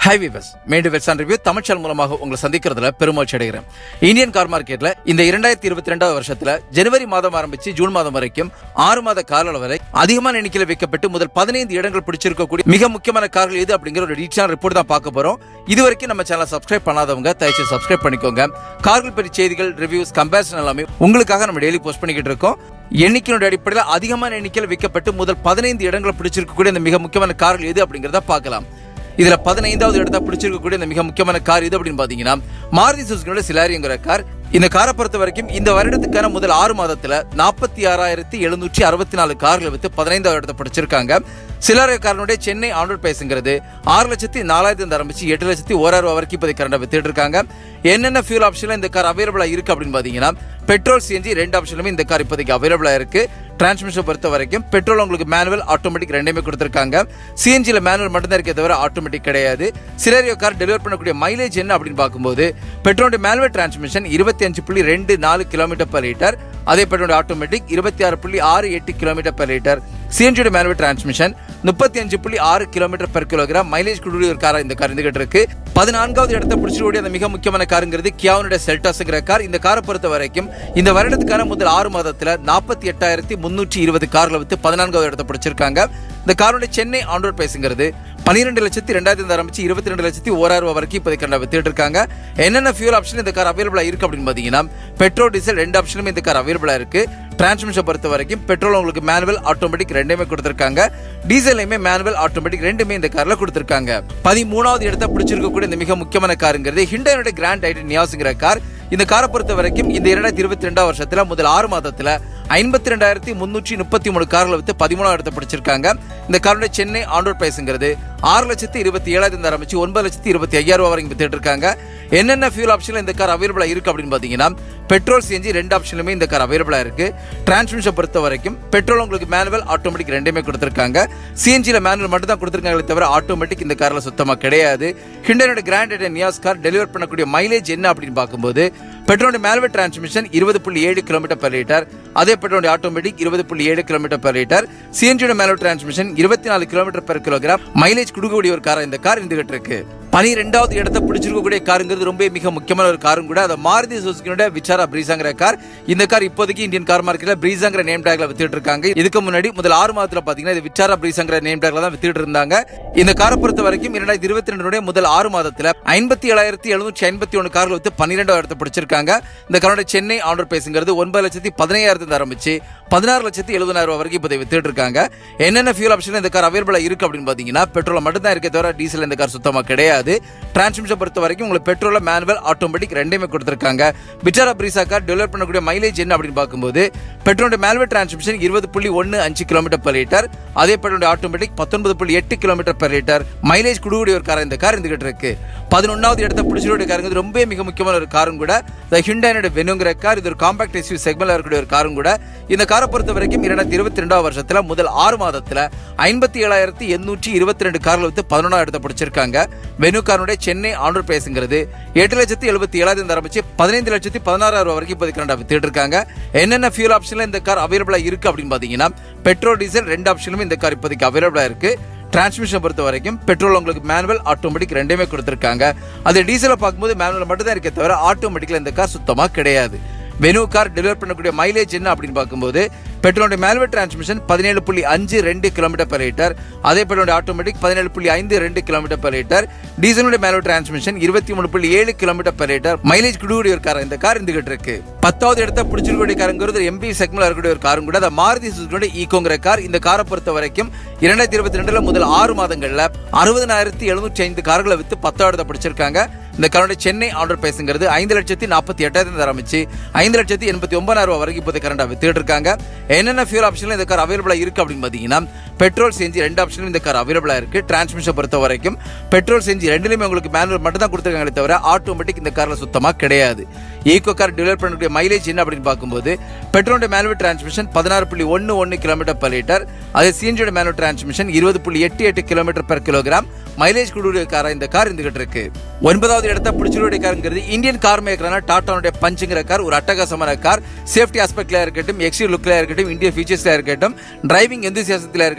high விவஸ் மேடு வெட்ஸ் ரிவ்யூ தமிழ் சேனல் மூலமாக உங்களை சந்திக்கிறதுல பெருமகிழ்ச்சி அடைகிறேன் இந்தியன் கார் மார்க்கெட்ல இந்த இரண்டாயிரத்தி இருபத்தி ரெண்டாவது வருஷத்துல ஜனவரி மாதம் ஆரம்பிச்சு ஜூன் மாதம் வரைக்கும் ஆறு மாத கால அளவு வரை அதிகமான எண்ணிக்கையில் விற்கப்பட்டு முதல் பதினைந்து இடங்கள் பிடிச்சிருக்கக்கூடிய மிக முக்கியமான கார்கள் எது அப்படிங்கிற ஒரு டீட்டெயில் ரிப்போர்ட் தான் பார்க்க போறோம் இது வரைக்கும் நம்ம சேனலை சப்ஸ்கிரைப் பண்ணாதவங்க தயவுசெய்து சப்ஸ்கிரைப் பண்ணிக்கோங்க கார்கள் பற்றி செய்திகள் ரிவ்யூஸ் கம்பேரிசன் எல்லாமே உங்களுக்காக நம்ம டெய்லி போஸ்ட் பண்ணிக்கிட்டு இருக்கோம் எண்ணிக்கையோட அடிப்படையில் அதிகமான எண்ணிக்கையில் விற்கப்பட்டு முதல் பதினைந்து இடங்களை பிடிச்சிருக்கக்கூடிய இந்த மிக முக்கியமான கார்கள் எது அப்படிங்கிறத பார்க்கலாம் இதுல பதினைந்தாவது இடத்த பிடிச்சிருக்கக்கூடிய இந்த மிக முக்கியமான கார் இது அப்படின்னு பாத்தீங்கன்னா மாருதி சுசுகியோட சிலாரிங்கிற கார் இந்த காரை பொறுத்த வரைக்கும் இந்த வருடத்துக்கான முதல் ஆறு மாதத்துல நாற்பத்தி ஆறாயிரத்தி எழுநூற்றி அறுபத்தி நாலு கார்களை வித்து பதினைந்தாவது இடத்தை பிடிச்சிருக்காங்க சிலாரிய காரனுடைய சென்னை ஆண்டர் பேசுங்கிறது ஆறு லட்சத்தி நாலாயிரத்தி ஆரம்பிச்சு எட்டு லட்சத்தி ஓராயிரம் ரூபாய் வரைக்கும் இப்போதைக்கு கரண்டா வித்துட்டு இருக்காங்க என்னென்ன ஃபியூல் ஆப்ஷன்ல இந்த கார் அவைலபிளா இருக்கு அப்படின்னு பாத்தீங்கன்னா பெட்ரோல் சிஎன்ஜி ரெண்டு ஆப்ஷனுமே இந்த கார் இப்போதைக்கு அவைலபிளா இருக்கு டிரான்ஸ்மிஷன் பொறுத்த வரைக்கும் பெட்ரோல் உங்களுக்கு மேனுவல் ஆட்டோமேட்டிக் ரெண்டுமே கொடுத்துருக்காங்க சிஎன்ஜியில் மேனுவல் மட்டும் தான் இருக்கே தவிர ஆட்டோமேட்டிக் கிடையாது சிலரியோ கார் டெலிவர் பண்ணக்கூடிய மைலேஜ் என்ன அப்படின்னு பார்க்கும்போது பெட்ரோலுடைய மேனுவல் டிரான்ஸ்மிஷன் இருபத்தி அஞ்சு புள்ளி ரெண்டு நாலு கிலோமீட்டர் பர் லிட்டர் அதே பெட்ரோல் ஆட்டோமேட்டிக் இருபத்தி ஆறு புள்ளி ஆறு எட்டு கிலோமீட்டர் பர் லிட்டர் சிஎன்ஜியோட மேனுவல் டிரான்ஸ்மிஷன் முப்பத்தி அஞ்சு புள்ளி ஆறு கிலோமீட்டர் பெர் கிலோகிராம் மைலேஜ் கொடுக்கூடிய ஒரு கார் இந்த கார் இருந்துகிட்டு இருக்கு பதினான்காவது இடத்தை பிடிச்சிக்கூடிய அந்த மிக முக்கியமான காருங்கிறது கியாவுனுடைய செல்டாஸ்ங்கிற கார் இந்த காரை பொறுத்த வரைக்கும் இந்த வருடத்துக்கான முதல் ஆறு மாதத்துல நாற்பத்தி எட்டாயிரத்தி முன்னூற்றி இருபது கார்ல வித்து பதினான்காவது இடத்தை பிடிச்சிருக்காங்க இந்த காருடைய சென்னை ஆண்டோர் பேசுங்கிறது பன்னிரெண்டு லட்சத்தி ரெண்டாயிரத்தி ஆரம்பிச்சு இருபத்தி ரெண்டு லட்சத்தி ஓராயிரம் ரூபாய் வரைக்கும் இப்போதைக்கு கண்டா வித்துட்டு இருக்காங்க என்னென்ன ஃபியூல் ஆப்ஷன் இந்த கார் அவைலபிளா இருக்கு அப்படின்னு பாத்தீங்கன்னா பெட்ரோல் டீசல் ரெண்டு ஆப்ஷனுமே இந்த கார் அவைலபிளா இருக்கு டிரான்ஸ்மிஷன் பொறுத்த வரைக்கும் பெட்ரோல் உங்களுக்கு மேனுவல் ஆட்டோமேட்டிக் ரெண்டுமே கொடுத்துருக்காங்க டீசலையுமே மேனுவல் ஆட்டோமேட்டிக் ரெண்டுமே இந்த கார்ல கொடுத்துருக்காங்க பதிமூணாவது இடத்தை பிடிச்சிருக்கக்கூடிய இந்த மிக முக்கியமான காருங்கிறது ஹிண்டனுடைய கிராண்ட் ஐட்டன் நியாஸுங்கிற கார் இந்த காரை பொறுத்த வரைக்கும் இந்த இரண்டாயிரத்தி இருபத்தி ரெண்டாம் வருஷத்துல முதல் ஆறு மாதத்துல ஐம்பத்தி ரெண்டாயிரத்தி முன்னூற்றி முப்பத்தி மூணு கார்களை வித்து பதிமூணாவது இடத்தை பிடிச்சிருக்காங்க இந்த காருடைய சென்னை ஆண்டோர் பிரைஸ்ங்கிறது ஆறு லட்சத்தி இருபத்தி ஏழாயிரத்தி ஆரம்பிச்சு ஒன்பது லட்சத்தி இருபத்தி ஐயாயிரம் ரூபாய் வரைக்கும் வித்துட்டு இருக்காங்க என்னென்ன ஃபியூல் ஆப்ஷன்ல இந்த கார் அவைலபிளா இருக்கு அப்படின்னு பாத்தீங்கன்னா பெட்ரோல் சிஎன்ஜி ரெண்டு ஆப்ஷனுமே இந்த கார் அவைலபிளா இருக்கு டிரான்ஸ்மிஷன் பொறுத்த வரைக்கும் பெட்ரோல் உங்களுக்கு மேனுவல் ஆட்டோமேட்டிக் ரெண்டுமே கொடுத்துருக்காங்க சிஎன்ஜில மேனுவல் மட்டும் தான் கொடுத்துருக்காங்களே தவிர ஆட்டோமேட்டிக் இந்த கார்ல சுத்தமா கிடையாது ஹிண்டனோட கிராண்ட் நியாஸ் கார் டெலிவர் பண்ணக்கூடிய மைலேஜ் என்ன அப்படின்னு பார்க்கும்போது பெட்ரோலுடைய மேனுவல் டிரான்ஸ்மிஷன் இருபது புள்ளி ஏழு கிலோமீட்டர் பெர் லிட்டர் அதே பெட்ரோலுடைய ஆட்டோமேட்டிக் இருபது புள்ளி ஏழு கிலோமீட்டர் பெர் லிட்டர் சிஎன்ஜியோட மேனுவல் டிரான்ஸ்மிஷன் இருபத்தி நாலு கிலோமீட்டர் பெர் கிலோகிராம் மைலேஜ் கொடுக்கக்கூடிய ஒரு கார் இந்த கார் இருந்துகிட்டு இருக்கு பனிரெண்டாவது இடத்தை பிடிச்சிருக்கக்கூடிய காருங்கிறது ரொம்ப மிக முக்கியமான ஒரு காரும் கூட அதை மாருதி சுசுகியோட விச்சாரா பிரீசாங்கிற கார் இந்த கார் இப்போதைக்கு இந்தியன் கார் மார்க்கெட்ல பிரீசாங்கிற நேம் டேக்ல வித்துட்டு இருக்காங்க இதுக்கு முன்னாடி முதல் ஆறு மாதத்துல பாத்தீங்கன்னா இது விச்சாரா பிரீசாங்கிற நேம் டேக்ல தான் வித்துட்டு இருந்தாங்க இந்த காரை பொறுத்த வரைக்கும் இரண்டாயிரத்தி இருபத்தி ரெண்டுடைய முதல் ஆறு மாதத்துல ஐம்பத்தி ஏழாயிரத்தி எழுநூற்றி ஐம்பத்தி ஒன்று கார்கள் வித்து பன்னிரெண்டாவது இடத்தை பிடிச்சிருக்காங்க இந்த காரோட சென்னை ஆண்டர் பேசுங்கிறது ஒன்பது லட்சத்தி பதினையாயிரத்து ஆரம்பிச்சு பதினாறு லட்சத்தி எழுபதாயிரம் ரூபாய் வரைக்கும் இப்போ வித்துட்டு இருக்காங்க என்னென்ன ஃபியூல் ஆப்ஷன் இந்த கார் அவைலபிளா இருக்கு அப்படின்னு பாத்தீங்கன்னா பெட்ரோல் மட்டும் தான் இருக்கே தவிர டீசல் இந்த கார் சுத்தமா கிடையாது டிரான்ஸ்மிஷன் பொறுத்த வரைக்கும் உங்களுக்கு பெட்ரோல் மேனுவல் ஆட்டோமேட்டிக் ரெண்டுமே கொடுத்துருக்காங்க விட்டாரா பிரீசா கார் டெலிவர் பண்ணக்கூடிய மைலேஜ் என்ன அப்படின்னு பார்க்கும்போது பெட்ரோலுடைய மேனுவல் டிரான்ஸ்மிஷன் இருபது புள்ளி ஒன்று அஞ்சு கிலோமீட்டர் per லிட்டர் அதே பெட்ரோலுடைய ஆட்டோமேட்டிக் பத்தொன்பது புள்ளி எட்டு கிலோமீட்டர் per லிட்டர் மைலேஜ் கொடுக்கக்கூடிய ஒரு கார் இந்த கார் இருந்துகிட்டு இருக்கு பதினொன்னாவது இடத்த பிடிச்சிருக்கூடிய காருங்க இது ரொம்ப மிக முக்கியமான ஒரு காரும் கூட இந்த ஹிண்டானோட வெனுங்கிற கார் இது ஒரு காம்பாக்ட் எஸ்யூ செக்மெண்ட்ல இருக்கக்கூடிய ஒரு காரும் கூட இந்த காரை பொறுத்த வரைக்கும் இரண்டாயிரத்தி இருபத்தி ரெண்டாவது வருஷத்துல முதல் ஆறு மாதத்துல ஐம்பத்தி ஏழாயிரத்தி எண்ணூற்றி இருபத்தி ரெண்டு கார்ல வித்து பதினொன்றாவது இடத்தை பிடிச்சிருக்காங்க வெனு காரனுடைய சென்னை ஆண்டர் பேசுங்கிறது எட்டு லட்சத்தி எழுபத்தி ஏழாயிரம் ஆரம்பிச்சு பதினைந்து லட்சத்தி பதினாறாயிரம் ரூபாய் வரைக்கும் இப்போதைக்கு ரெண்டா வித்துட்டு இருக்காங்க என்னென்ன ஃபியூல் ஆப்ஷன்ல இந்த கார் அவைலபிளா இருக்கு அப்படின்னு பாத்தீங்கன்னா பெட்ரோல் டீசல் ரெண்டு ஆப்ஷனுமே இந்த கார் இப்போதைக்கு அவைலபிளா இருக்கு டிரான்ஸ்மிஷன் பொறுத்த வரைக்கும் பெட்ரோல் உங்களுக்கு மேனுவல் ஆட்டோமேட்டிக் ரெண்டுமே கொடுத்துருக்காங்க அது டீசலை பார்க்கும்போது மேனுவல் மட்டும் தான் இருக்கே தவிர ஆட்டோமேட்டிக்ல இந்த கார் சுத்தமா கிடையாது வெனு கார் டெலிவர் பண்ணக்கூடிய மைலேஜ் என்ன அப்படின்னு பார்க்கும்போது பெட்ரோலுடைய மேனுவல் டிரான்ஸ்மிஷன் பதினேழு புள்ளி அஞ்சு ரெண்டு கிலோமீட்டர் per லிட்டர் அதே பெட்ரோலுடைய ஆட்டோமேட்டிக் பதினேழு புள்ளி ஐந்து ரெண்டு கிலோமீட்டர் per லிட்டர் டீசலுடைய மேனுவல் டிரான்ஸ்மிஷன் இருபத்தி மூணு புள்ளி ஏழு கிலோமீட்டர் per லிட்டர் மைலேஜ் கொடுக்கக்கூடிய ஒரு கார் இந்த கார் இருந்துகிட்டு இருக்கு பத்தாவது இடத்த பிடிச்சிருக்கக்கூடிய காருங்கிறது எம்பி செக்மெண்ட்ல இருக்கக்கூடிய ஒரு காரும் கூட அந்த மாருதி சுசுகியோட ஈகோங்கிற கார் இந்த காரை பொறுத்த வரைக்கும் இரண்டாயிரத்தி இருபத்தி ரெண்டுல முதல் ஆறு மாதங்கள்ல அறுபதாயிரத்தி எழுநூற்றி ஐந்து கார்களை வித்து பத்தாவது பிடிச்சிருக்காங்க இந்த காரோட சென்னை ஆர்டர் பேசுங்கிறது ஐந்து லட்சத்தி நாற்பத்தி எட்டாயிரத்தி ஆரம்பிச்சு ஐந்து லட்சத்தி எண்பத்தி ஒன்பதாயிரம் ரூபாய் வரைக்கும் இப்போதை கரண்டா வித்துட்டு இருக்காங்க என்னென்ன ஃபியூல் ஆப்ஷன்ல இந்த கார் அவைலபிளா இருக்கு அப்படின்னு பாத்தீங்கன்னா பெட்ரோல் செஞ்சு ரெண்டு ஆப்ஷனும் இந்த கார் அவைலபிளா இருக்கு டிரான்ஸ்மிஷன் பொறுத்த வரைக்கும் பெட்ரோல் செஞ்சு ரெண்டுலயுமே உங்களுக்கு மேனுவல் மட்டும் தான் கொடுத்துருக்காங்களே தவிர ஆட்டோமேட்டிக் இந்த கார்ல சுத்தமா கிடையாது ஈகோ கார் டெலிவர் பண்ணக்கூடிய மைலேஜ் என்ன அப்படின்னு பார்க்கும்போது பெட்ரோலுடைய மேனுவல் டிரான்ஸ்மிஷன் பதினாறு புள்ளி ஒன்று ஒன்று கிலோமீட்டர் per லிட்டர் அதே சிஎன்ஜியோட மேனுவல் டிரான்ஸ்மிஷன் இருபது புள்ளி எட்டு எட்டு கிலோமீட்டர் per கிலோகிராம் மைலேஜ் கொடுக்கக்கூடிய காரா இந்த கார் இருந்துகிட்டு இருக்கு ஒன்பதாவது இடத்த பிடிச்சிருடைய காருங்கிறது இந்தியன் கார் மேக்கரான டாட்டானுடைய பஞ்சுங்கிற கார் ஒரு அட்டகாசமான கார் சேஃப்டி ஆஸ்பெக்ட்ல இருக்கட்டும் எக்ஸ்டி லுக்ல இருக்கட்டும் இந்திய ஃபீச்சர்ஸ்ல இருக்கட்டும் டிரைவிங் எந்தூசியாசத்துல இருக்கட்டும்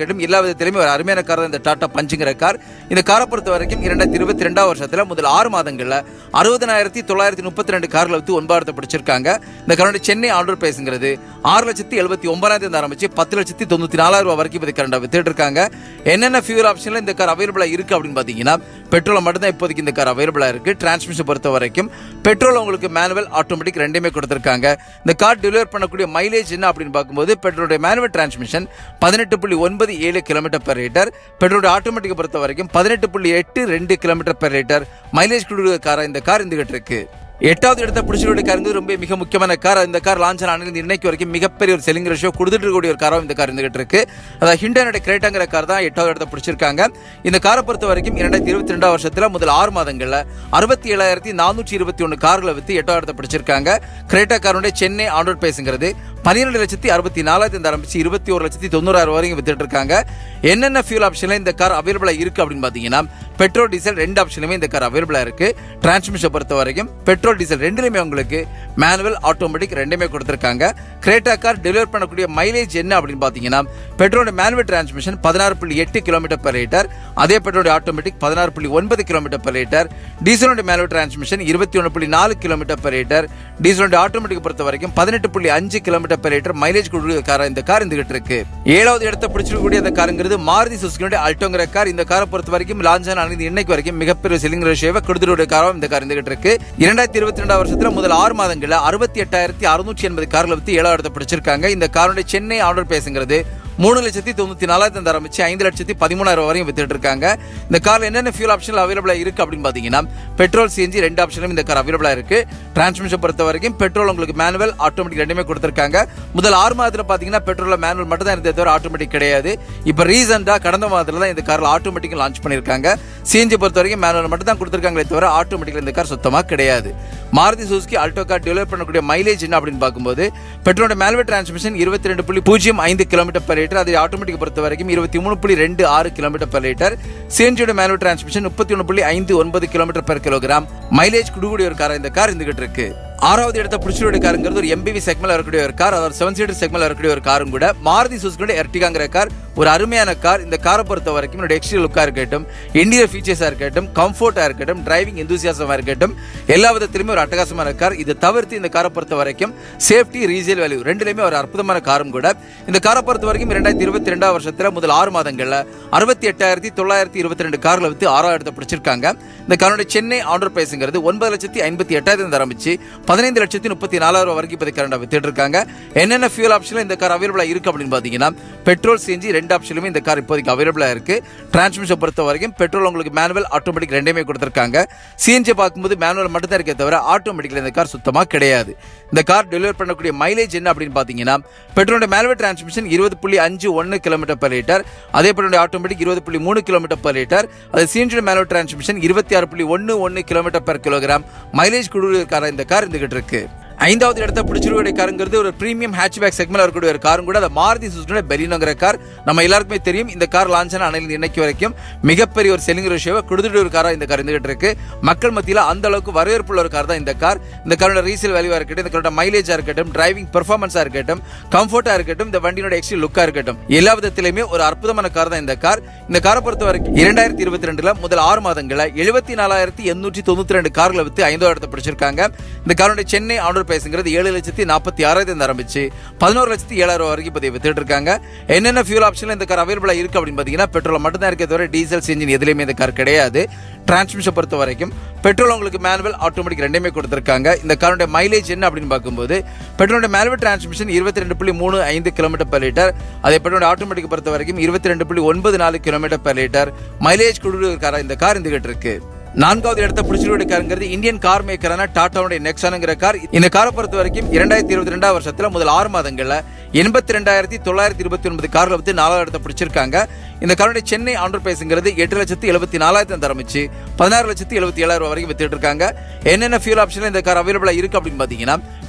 இருக்கட்டும் எல்லா விதத்திலுமே ஒரு அருமையான கார் தான் இந்த டாடா பஞ்சுங்கிற கார் இந்த காரை பொறுத்த வரைக்கும் இரண்டாயிரத்தி இருபத்தி ரெண்டாம் வருஷத்துல முதல் ஆறு மாதங்கள்ல அறுபதனாயிரத்தி தொள்ளாயிரத்தி முப்பத்தி ரெண்டு கார்ல வந்து ஒன்பதாயிரத்தை பிடிச்சிருக்காங்க இந்த காரோட சென்னை ஆர்டர் பேசுங்கிறது ஆறு லட்சத்தி எழுபத்தி ஒன்பதாயிரத்தி ஆரம்பிச்சு பத்து லட்சத்தி தொண்ணூத்தி நாலாயிரம் ரூபாய் வரைக்கும் இது கரண்டா வித்துட்டு இருக்காங்க என்னென்ன ஃபியூர் ஆப்ஷன்ல இந்த கார் அவைலபிளா இருக்கு அப்படின்னு பாத்தீங்கன்னா பெட்ரோல் மட்டும்தான் இப்போதைக்கு இந்த கார் அவைலபிளா இருக்கு டிரான்ஸ்மிஷன் பொறுத்த வரைக்கும் பெட்ரோல் உங்களுக்கு மேனுவல் ஆட்டோமேட்டிக் ரெண்டுமே கொடுத்திருக்காங்க இந்த கார் டெலிவர் பண்ணக்கூடிய மைலேஜ் என்ன அப்படின்னு பார்க்கும்போது பெட்ரோலுடைய மேனுவல் டிரான்ஸ்மிஷன் பதினெட்டு புள்ளி ஒன்பது ஏழு கிலோமீட்டர் பெர் லிட்டர் பெட்ரோலுடைய ஆட்டோமேட்டிக் பொறுத்த வரைக்கும் பதினெட்டு புள்ளி எட்டு ரெண்டு கிலோமீட்டர் பெர் லிட்டர் மைலேஜ் கொடுக்குற காரா இந்த கார் இருந்துகிட்டு இருக்கு எட்டாவது இடத்த பிடிச்சிருக்க காருங்கிறது ரொம்ப மிக முக்கியமான கார் இந்த கார் லான்ச் ஆன இன்னைக்கு வரைக்கும் மிகப்பெரிய ஒரு செல்லிங் ரேஷியோ கொடுத்துட்டு இருக்கக்கூடிய ஒரு காராக இந்த கார் இருந்துகிட்டு இருக்கு அதாவது ஹிண்டனுடைய கிரேட்டாங்கிற கார் தான் எட்டாவது இடத்த பிடிச்சிருக்காங்க இந்த காரை பொறுத்த வரைக்கும் இரண்டாயிரத்தி இருபத்தி ரெண்டாம் வருஷத்துல முதல் ஆறு மாதங்கள்ல அறுபத்தி ஏழாயிரத்தி நானூற்றி இருபத்தி ஒன்று கார்களை வித்து எட்டாவது இடத்த பிடிச்சிருக்காங்க கிரேட்டா காருடைய சென்னை ஆண்டோட் பேசுங்கிறது பன்னிரெண்டு லட்சத்தி அறுபத்தி நாலாயிரத்தி ஆரம்பிச்சு இருபத்தி ஒரு லட்சத்தி தொண்ணூறாயிரம் வரைக்கும் வித்துட்டு இருக்காங்க என்னென்ன ஃபியூல் ஆப்ஷன்ல இந்த கார் அவைலபிளா இருக்கு அப்படின்னு பாத்தீங்கன்னா பெட்ரோல் டீசல் ரெண்டு ஆப்ஷனுமே இந்த கார் அவைலபிளா இருக்கு டிரான்ஸ்மிஷன் பொறுத்த வரைக்கும் பெட்ரோல் டீசல் ரெண்டுலையுமே உங்களுக்கு மேனுவல் ஆட்டோமேட்டிக் ரெண்டுமே கொடுத்துருக்காங்க கிரேட்டா கார் டெலிவர் பண்ணக்கூடிய மைலேஜ் என்ன அப்படின்னு பாத்தீங்கன்னா பெட்ரோல் மேனுவல் டிரான்ஸ்மிஷன் பதினாறு புள்ளி எட்டு கிலோமீட்டர் per லிட்டர் அதே பெட்ரோல் ஆட்டோமேட்டிக் பதினாறு புள்ளி ஒன்பது கிலோமீட்டர் per லிட்டர் டீசலோட மேனுவல் டிரான்ஸ்மிஷன் இருபத்தி ஒன்று புள்ளி நாலு கிலோமீட்டர் per லிட்டர் டீசலோட ஆட்டோமேட்டிக் பொறுத்த வரைக்கும் பதினெட்டு புள்ளி அஞ்சு கிலோமீட்டர் per லிட்டர் மைலேஜ் கொடுக்குற கார் இந்த கார் இருந்துகிட்டு இருக்கு ஏழாவது இடத்தை பிடிச்சிருக்கக்கூடிய அந்த காருங்கிறது மாருதி சுசுக்கியோட அல்டோங்கிற கார் இந்த காரை பொறுத்த வரைக்கும் லான்ச் ஆன இன்னைக்கு வரைக்கும் மிகப்பெரிய செல்லிங் ரேஷியோவை கொடுத்துட்டு காரம் இந்த கார் இருந்துகிட்டு இருக்கு இரண்டாயிரத்தி இருபத்தி ரெண்டாம் வருஷத்துல முதல் ஆறு மாதங்கள்ல அறுபத்தி எட்டாயிரத்தி அறுநூற்றி எண்பது கார்களை வித்து ஏழாவது இடத்தை பிடிச்சிருக்காங்க இந்த காரோட சென்னை ஆர்டர் பேசுங்கிறது மூணு லட்சத்தி தொண்ணூத்தி நாலாயிரத்தி ஆரம்பிச்சு ஐந்து லட்சத்தி பதிமூணாயிரம் வரையும் வித்துட்டு இருக்காங்க இந்த கார்ல என்னென்ன ஃபியூல் ஆப்ஷன் அவைலபிளா இருக்கு அப்படின்னு பாத்தீங்கன்னா பெட்ரோல் சிஎன்ஜி ரெண்டு ஆப்ஷனும் இந்த கார் அவைலபிளா இருக்கு டிரான்ஸ்மிஷன் பொறுத்த வரைக்கும் பெட்ரோல் உங்களுக்கு மேனுவல் ஆட்டோமேட்டிக் ரெண்டுமே கொடுத்திருக்காங்க முதல் ஆறு மாதத்துல பாத்தீங்கன்னா பெட்ரோல்ல மேனுவல் மட்டும் தான் இருந்தே தவிர ஆட்டோமேட்டிக் கிடையாது இப்ப ரீசெண்டா கடந்த மாதத்துல தான் இந்த கார்ல ஆட்டோமேட்டிக் லான்ச் பண்ணிருக்காங்க சிஎன்ஜி பொறுத்த வரைக்கும் மேனுவல் மட்டும் தான் கொடுத்திருக்காங்களே தவிர ஆட்டோமேட்டிக் இந்த கார் சுத்தமா கிடையாது Maruti Suzuki Alto car deliver பண்ணக்கூடிய மைலேஜ் என்ன அப்படின்னு பார்க்கும்போது பெட்ரோலோட மேனுவல் டிரான்ஸ்மிஷன் இருபத்தி ரெண்டு புள்ளி பூஜ்ஜியம் ஐந்து கிலோமீட்டர் per லிட்டர் அது ஆட்டோமேட்டிக் பொறுத்த வரைக்கும் இருபத்தி மூணு புள்ளி ரெண்டு ஆறு கிலோமீட்டர் per லிட்டர் சிஎன்ஜியோட மேனுவல் டிரான்ஸ்மிஷன் முப்பத்தி ஒன்று புள்ளி ஐந்து ஒன்பது கிலோமீட்டர் per கிலோகிராம் மைலேஜ் கொடுக்கக்கூடிய ஒரு கார் இந்த கார் இருந்துகிட்டு இருக்கு ஆறாவது இடத்த பிடிச்சிருடைய காருங்கிறது ஒரு எம்பிவி செக்மெண்ட்ல இருக்கக்கூடிய ஒரு கார் அதாவது செவன் சீட்டர் செக்மெண்ட்ல இருக்கக்கூடிய ஒரு காரும் கூட மாருதி சுசுக்கியோட எர்டிகாங்கிற கார் ஒரு அருமையான கார் இந்த காரை பொறுத்த வரைக்கும் என்னோட எக்ஸ்டீரியர் லுக்கா இருக்கட்டும் இன்டீரியர் ஃபீச்சர்ஸா இருக்கட்டும் கம்ஃபர்ட்டா இருக்கட்டும் டிரைவிங் எந்தூசியாசமா இருக்கட்டும் எல்லா விதத்திலுமே ஒரு அட்டகாசமான கார் இதை தவிர்த்து இந்த காரை பொறுத்த வரைக்கும் சேஃப்டி ரீசேல் வேல்யூ ரெண்டுலயுமே ஒரு அற்புதமான காரும் கூட இந்த காரை பொறுத்த வரைக்கும் இரண்டாயிரத்தி இருபத்தி ரெண்டாம் வருஷத்துல முதல் ஆறு மாதங்கள்ல அறுபத்தி எட்டாயிரத்தி தொள்ளாயிரத்தி இருபத்தி ரெண்டு கார்ல வித்து ஆறாயிரத்தை பிடிச்சிருக்காங்க இந்த காரோட சென்னை ஆண்டர் பேசுங்கிறது ஒன்பது லட்சத்தி ஐம்பத்தி எட்டாயிரத்தி ஆரம்பிச்சு பதினைந்து லட்சத்தி முப்பத்தி நாலாயிரம் வரைக்கும் இப்போதைக்கு கரண்டா வித்துட்டு இருக்காங்க என்னென்ன ஃபியூல் ஆப்ஷன்ல இந்த கார் அவைலபிளா இருக்கு அப்படின்னு பாத்தீங்கன்னா பெட்ரோல் சிஎன்ஜி ரெண்டு ஆப்ஷனுமே இந்த கார் இப்போதைக்கு அவைலபிளா இருக்கு டிரான்ஸ்மிஷன் பொறுத்த வரைக்கும் பெட்ரோல் உங்களுக்கு மேனுவல் ஆட்டோமேட்டிக் ரெண்டுமே கொடுத்திருக்காங்க சிஎன்ஜி பார்க்கும்போது மேனுவல் மட்டும் தான் இருக்கே தவிர ஆட்டோமேட்டிக்ல இந்த கார் சுத்தமா கிடையாது இந்த கார் டெலிவர் பண்ணக்கூடிய மைலேஜ் என்ன அப்படின்னு பாத்தீங்கன்னா பெட்ரோலோட மேனுவல் டிரான்ஸ்மிஷன் இருபது புள்ளி அஞ்சு ஒன்று கிலோமீட்டர் per லிட்டர் அதே பெட்ரோல் ஆட்டோமேட்டிக் இருபது புள்ளி மூணு கிலோமீட்டர் per லிட்டர் அது சிஎன்ஜி மேனுவல் டிரான்ஸ்மிஷன் இருபத்தி ஆறு புள்ளி ஒன்று ஒன்று கிலோமீட்டர் per கிலோகிராம் மைலேஜ் கொடுக்குற கார் இந்த கார் இருந்துகிட்டு இருக்கு ஐந்தாவது இடத்த பிடிச்சிருக்கக்கூடிய காருங்கிறது ஒரு பிரீமியம் ஹேட்ச்பேக் செக்மெண்ட்ல இருக்கக்கூடிய ஒரு காரும் கூட அந்த மாருதி சுசுக்கியோட பெரினோங்கிற கார் நம்ம எல்லாருக்குமே தெரியும் இந்த கார் லான்ச் ஆன அணையில் இன்னைக்கு வரைக்கும் மிகப்பெரிய ஒரு செல்லிங் ரேஷியோவை கொடுத்துட்டு ஒரு காரா இந்த கார் இருந்துகிட்டு இருக்கு மக்கள் மத்தியில அந்த அளவுக்கு வரவேற்புள்ள ஒரு கார் தான் இந்த கார் இந்த காரோட ரீசேல் வேல்யூவா இருக்கட்டும் இந்த காரோட மைலேஜா இருக்கட்டும் டிரைவிங் பெர்ஃபார்மன்ஸா இருக்கட்டும் கம்ஃபர்ட்டா இருக்கட்டும் இந்த வண்டியோட எக்ஸ்ட்ரீ லுக்கா இருக்கட்டும் எல்லா விதத்திலுமே ஒரு அற்புதமான கார் தான் இந்த கார் இந்த காரை பொறுத்த வரைக்கும் இரண்டாயிரத்தி இருபத்தி ரெண்டுல முதல் ஆறு மாதங்கள எழுபத்தி நாலாயிரத்தி எண்ணூற்றி தொண்ணூத்தி ரெண்டு கார்களை வித்து ஐந்தாவது இடத்தை பிடிச்சிருக்காங்க இந்த காரோட சென்னை ஆர்டர் பேசுங்கிறது ஏழு லட்சத்தி நாற்பத்தி ஆறாயிரத்தி ஆரம்பிச்சு பதினோரு லட்சத்தி ஏழாயிரம் வரைக்கும் இப்போ வித்துட்டு இருக்காங்க என்னென்ன ஃபியூல் ஆப்ஷன்ல இந்த கார் அவைலபிளா இருக்கு அப்படின்னு பாத்தீங்கன்னா பெட்ரோல் மட்டும் தான் இருக்கே தவிர டீசல் இன்ஜின் எதுலையுமே இந்த கார் கிடையாது டிரான்ஸ்மிஷன் பொறுத்த வரைக்கும் பெட்ரோல் உங்களுக்கு மேனுவல் ஆட்டோமேட்டிக் ரெண்டுமே கொடுத்திருக்காங்க இந்த காரோட மைலேஜ் என்ன அப்படின்னு பார்க்கும்போது பெட்ரோலோட மேனுவல் டிரான்ஸ்மிஷன் இருபத்தி ரெண்டு புள்ளி மூணு ஐந்து கிலோமீட்டர் per லிட்டர் அதே பெட்ரோல் ஆட்டோமேட்டிக் பொறுத்த வரைக்கும் இருபத்தி ரெண்டு புள்ளி ஒன்பது நாலு கிலோமீட்டர் per லிட்டர் மைலேஜ் கொடுக்குற காரா இந்த கார் இருந்துகிட்டு இருக்கு நான்காவது இடத்த பிடிச்சிருக்கிற காருங்கிறது இந்தியன் கார் மேக்கரான டாட்டாவுடைய நெக்ஸானுங்கிற கார் இந்த காரை பொறுத்த வரைக்கும் இரண்டாயிரத்தி இருபத்தி ரெண்டாம் வருஷத்துல முதல் ஆறு மாதங்கள்ல எண்பத்தி ரெண்டாயிரத்தி தொள்ளாயிரத்தி இருபத்தி ஒன்பது கார்ல வந்து நாலாவது இடத்தை பிடிச்சிருக்காங்க இந்த காரோட சென்னை ஆண்டர் பேசுங்கிறது எட்டு லட்சத்தி எழுபத்தி நாலாயிரத்தி ஆரம்பிச்சு பதினாறு லட்சத்தி எழுபத்தி ஏழாயிரம் வரைக்கும் வித்துட்டு இருக்காங்க என்னென்ன ஃபியூல் ஆப்ஷன்ல இந்த கார் அவைலபிளா இருக்கு அப்படின்னு பாத்தீங்கன்னா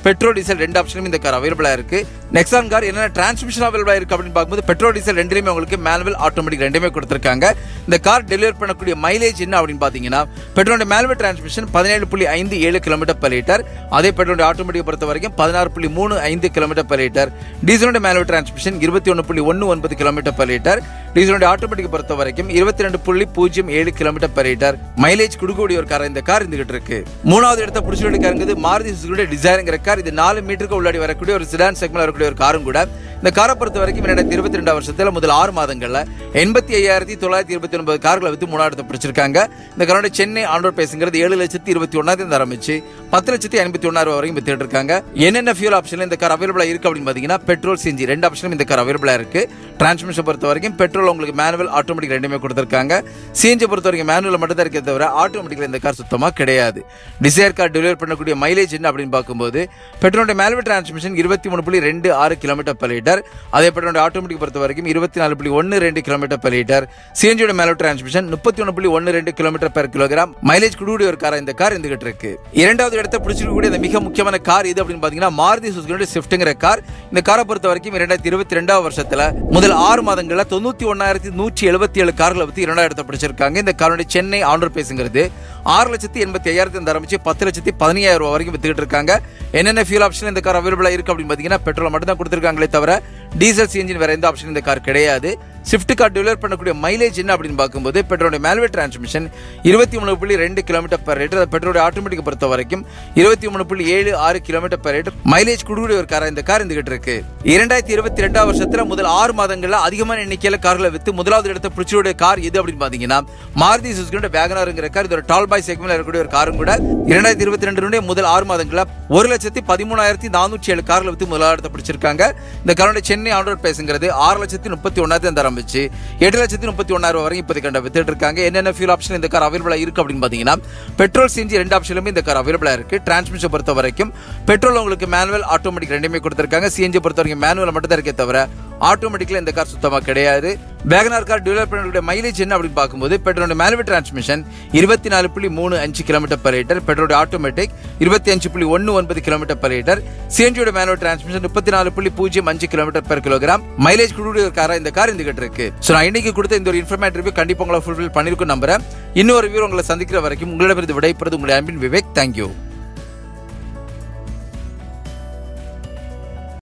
பெட்ரோல் டீசல் ரெண்டு ஆப்ஷனும் இந்த கார் அவைலபிளா இருக்கு நெக்ஸான் கார் என்னென்ன டிரான்ஸ்மிஷன் அவைலபிளா இருக்கு அப்படின்னு பார்க்கும்போது பெட்ரோல் டீசல் ரெண்டுலையுமே உங்களுக்கு மேனுவல் ஆட்டோமேட்டிக் ரெண்டுமே கொடுத்துருக்காங்க இந்த கார் டெலிவர் பண்ணக்கூடிய மைலேஜ் என்ன அப்படின்னு பார்த்தீங்கன்னா பெட்ரோல் மேனுவல் டிரான்ஸ்மிஷன் பதினேழு புள்ளி ஐந்து ஏழு கிலோமீட்டர் per லிட்டர் அதே பெட்ரோல் ஆட்டோமேட்டிக் பொறுத்த வரைக்கும் பதினாறு புள்ளி மூணு ஐந்து கிலோமீட்டர் per லிட்டர் டீசலோட மேனுவல் டிரான்ஸ்மிஷன் இருபத்தி ஒன்று புள்ளி ஒன்று ஒன்பது கிலோமீட்டர் per லிட்டர் டீசலோட ஆட்டோமேட்டிக் பொறுத்த வரைக்கும் இருபத்தி ரெண்டு புள்ளி பூஜ்ஜியம் ஏழு கிலோமீட்டர் per லிட்டர் மைலேஜ் கொடுக்கக்கூடிய ஒரு கார் இந்த கார் இருந்துகிட்டு இருக்கு மூணாவது இடத்த பிடிச்சிட்டு காருங்கிறது மாருதி சுசுகியோட டிசைருங்கிற கார் இது நாலு மீட்டருக்கு உள்ளாடி வரக்கூடிய ஒரு சிடான் செக்மெண்ட் வரக்கூடிய ஒரு காரும் கூட இந்த காரை பொறுத்த வரைக்கும் இரண்டாயிரத்தி இருபத்தி ரெண்டாம் வருஷத்துல முதல் ஆறு மாதங்கள்ல எண்பத்தி ஐயாயிரத்தி தொள்ளாயிரத்தி இருபத்தி ஒன்பது கார்களை வித்து மூணாயிரத்தை பிடிச்சிருக்காங்க இந்த காரோட சென்னை ஆண்டோர் பேசுங்கிறது ஏழு லட்சத்தி இருபத்தி ஒன்னாயிரத்தி ஆரம்பிச்சு பத்து லட்சத்தி ஐம்பத்தி ஒன்னாயிரம் வரைக்கும் வித்துட்டு இருக்காங்க என்னென்ன ஃபியூல் ஆப்ஷன்ல இந்த கார் அவைலபிளா இருக்கு அப்படின்னு பாத்தீங்கன்னா பெட்ரோல் சிஞ்சி ரெண்டு ஆப்ஷனும் இந்த கார் அவைலபிளா இருக்கு டிரான்ஸ்மிஷன் பொறுத்த வரைக்கும் பெட்ரோல் உங்களுக்கு மேனுவல் ஆட்டோமேட்டிக் ரெண்டுமே கொடுத்திருக்காங்க சிஎன்ஜி பொறுத்த வரைக்கும் மேனுவல் மட்டும் தான் இருக்கே தவிர ஆட்டோமேட்டிக்ல இந்த கார் சுத்தமா கிடையாது டிசைர் கார் டெலிவர் பண்ணக்கூடிய மைலேஜ் என்ன அப்படின்னு பார்க்கும்போது பெட்ரோலுடைய மேனுவல் டிரான்ஸ்மிஷன் இருபத்தி மூணு புள்ளி ரெண்டு ஆறு கிலோமீட்டர் per லிட்டர் அதே பெட்ரோலுடைய ஆட்டோமேட்டிக் பொறுத்த வரைக்கும் இருபத்தி நாலு புள்ளி ஒன்று ரெண்டு கிலோமீட்டர் per லிட்டர் சிஎன்ஜியோட மேனுவல் டிரான்ஸ்மிஷன் முப்பத்தி ஒன்று புள்ளி ஒன்று ரெண்டு கிலோமீட்டர் per கிலோகிராம் மைலேஜ் கொடுக்கூடிய ஒரு கார் இந்த கார் இருந்துகிட்டு இருக்கு இரண்டாவது இடத்தை பிடிச்சிருக்கக்கூடிய இந்த மிக முக்கியமான கார் இது அப்படின்னு பாத்தீங்கன்னா மாருதி சுசுகியோட ஸ்விஃப்ட்ங்கிற கார் இந்த காரை பொறுத்த வரைக்கும் இரண்டாயிரத்தி இருபத்தி ரெண்டாவது வருஷத்துல முதல் ஆறு மாதங்கள்ல தொண்ணூத்தி ஒன்னாயிரத்தி நூற்றி எழுபத்தி ஏழு கார்களை பத்தி இரண்டாவது இடத்தை பிடிச்சிருக்காங்க இந்த காரோட சென்னை ஆண்டர் பேசுங்கிறது ஆறு லட்சத்தி எண்பத்தி ஐயாயிரத்தி இருந்து ஆரம்பிச்சு பத்து லட்சத்தி பதினையாயிரம் ரூபாய் வரைக்கும் வித்துக்கிட்டு இருக்காங்க என்னென்ன ஃபியூல் ஆப்ஷன் இந்த கார் அவைலபிளா இருக்கு அப்படின்னு பாத்தீங்கன்னா பெட்ரோல் மட்டும் தான் கொடுத்துருக்காங்களே தவிர டீசல் சிஎன்ஜின் வேற எந்த ஆப்ஷன் இந்த கார் கிடையாது ஸ்விஃப்ட் கார் டெலிவர் பண்ணக்கூடிய மைலேஜ் என்ன அப்படின்னு பார்க்கும்போது பெட்ரோலுடைய மேல்வே டிரான்ஸ்மிஷன் இருபத்தி மூணு புள்ளி ரெண்டு கிலோமீட்டர் per லிட்டர் பெட்ரோலுடைய ஆட்டோமேட்டிக் பொறுத்த வரைக்கும் இருபத்தி மூணு புள்ளி ஏழு ஆறு கிலோமீட்டர் per லிட்டர் மைலேஜ் கொடுக்கூடிய ஒரு கார் இந்த கார் இருந்துகிட்டு இருக்கு இரண்டாயிரத்தி இருபத்தி ரெண்டாம் வருஷத்துல முதல் ஆறு மாதங்கள்ல அதிகமான எண்ணிக்கையில கார்களை வித்து முதலாவது இடத்தை பிடிச்சியோட கார் எது அப்படின்னு பாத்தீங்கன்னா மாருதி சுசுகியோட வேகனாருங்கிற கார் இதோட டால் பாய் செக்மெண்ட்ல இருக்கக்கூடிய ஒரு காரும் கூட இரண்டாயிரத்தி இருபத்தி ரெண்டு முதல் ஆறு மாதங்கள்ல ஒரு லட்சத்தி பதிமூணாயிரத்தி நானூற்றி ஏழு கார்களை வித்து முதலாவது இடத்தை பிடிச்சிருக்காங்க இந்த காரோட சென்னை ஆண்டோர் பேசுங்கிறது ஆறு லட்சத்தி முப்பத்தி ஒன்னாயிரத்தி ஆரம்பிச்சு எட்டு லட்சத்தி முப்பத்தி ஒன்னாயிரம் வரைக்கும் இப்போதைக்கு கண்ட வித்துட்டு இருக்காங்க என்னென்ன ஃபியூல் ஆப்ஷன் இந்த கார் அவைலபிளா இருக்கு அப்படின்னு பாத்தீங்கன்னா பெட்ரோல் சிஞ்சி ரெண்டு ஆப்ஷனுமே இந்த கார் அவைலபிளா இருக்கு டிரான்ஸ்மிஷன் பொறுத்த வரைக்கும் பெட்ரோல் உங்களுக்கு மேனுவல் ஆட்டோமேட்டிக் ரெண்டுமே கொடுத்திருக்காங்க சிஎன்ஜி பொறுத்த வரைக்கும் மேனுவல் மட்டும் தான் இருக்கே தவிர ஆட்டோமேட்டிக்ல இந்த கார் சுத்தமா கிடையாது வேகனார் கார் டெவலப் பண்ணக்கூடிய மைலேஜ் என்ன அப்படின்னு பார்க்கும்போது பெட்ரோல் மேனுவல் டிரான்ஸ்மிஷன் இருபத்தி நாலு புள்ளி மூணு அஞ்சு kilometre per litre petrol automatic இருபத்தி அஞ்சு புள்ளி ஒன்று ஒன்பது கிலோமீட்டர் per லிட்டர் சிஎன்ஜியோட மேனுவல் டிரான்ஸ்மிஷன் முப்பத்தி நாலு புள்ளி பூஜ்ஜியம் அஞ்சு கிலோமீட்டர் per கிலோகிராம் மைலேஜ் கொடுக்கூடிய ஒரு காரா இந்த கார் இருந்துகிட்டு இருக்கு ஸோ நான் இன்னைக்கு கொடுத்த இந்த ஒரு இன்ஃபர்மேட்டிவ் ரிவ்யூ கண்டிப்பாக உங்களை ஃபுல்ஃபில் பண்ணிருக்கும் நம்புறேன் இன்னொரு வியூ உங்களை சந்திக்கிற வரைக்கும் உங்களிடமிருந்து விடைபெறுவது உங்களுடைய அன்பின் விவேக் தேங்க்யூ